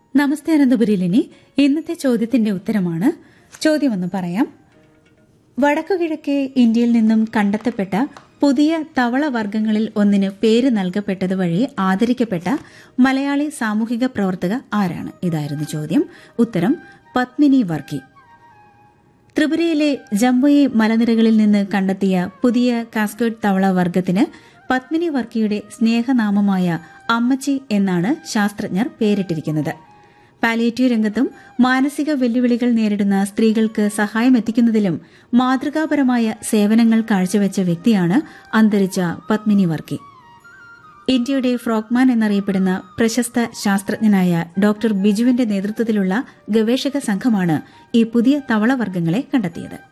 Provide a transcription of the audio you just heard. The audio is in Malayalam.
നമസ്തേ അനന്തപുരിലിനി ഇന്നത്തെ ചോദ്യത്തിന്റെ ഉത്തരമാണ് ചോദ്യമൊന്ന് പറയാം വടക്കുകിഴക്കേ ഇന്ത്യയിൽ നിന്നും കണ്ടെത്തപ്പെട്ട പുതിയ തവള വർഗ്ഗങ്ങളിൽ ഒന്നിന് പേര് നൽകപ്പെട്ടത് വഴി ആദരിക്കപ്പെട്ട മലയാളി സാമൂഹിക പ്രവർത്തക ആരാണ് ഇതായിരുന്നു ചോദ്യം ഉത്തരം പത്മിനി വർക്കി ത്രിപുരയിലെ ജംബുയി മലനിരകളിൽ നിന്ന് കണ്ടെത്തിയ പുതിയ കാസ്കേഡ് തവള വർഗത്തിന് പത്മിനി വർക്കിയുടെ സ്നേഹനാമമായ അമ്മച്ചി എന്നാണ് ശാസ്ത്രജ്ഞർ പേരിട്ടിരിക്കുന്നത് പാലിയേറ്റീവ് രംഗത്തും മാനസിക വെല്ലുവിളികൾ നേരിടുന്ന സ്ത്രീകൾക്ക് സഹായമെത്തിക്കുന്നതിലും മാതൃകാപരമായ സേവനങ്ങൾ കാഴ്ചവെച്ച വ്യക്തിയാണ് അന്തരിച്ച പത്മിനി വർക്കി ഇന്ത്യയുടെ ഫ്രോക്മാൻ എന്നറിയപ്പെടുന്ന പ്രശസ്ത ശാസ്ത്രജ്ഞനായ ഡോക്ടർ ബിജുവിന്റെ നേതൃത്വത്തിലുള്ള ഗവേഷക സംഘമാണ് ഈ പുതിയ തവളവർഗ്ഗങ്ങളെ കണ്ടെത്തിയത്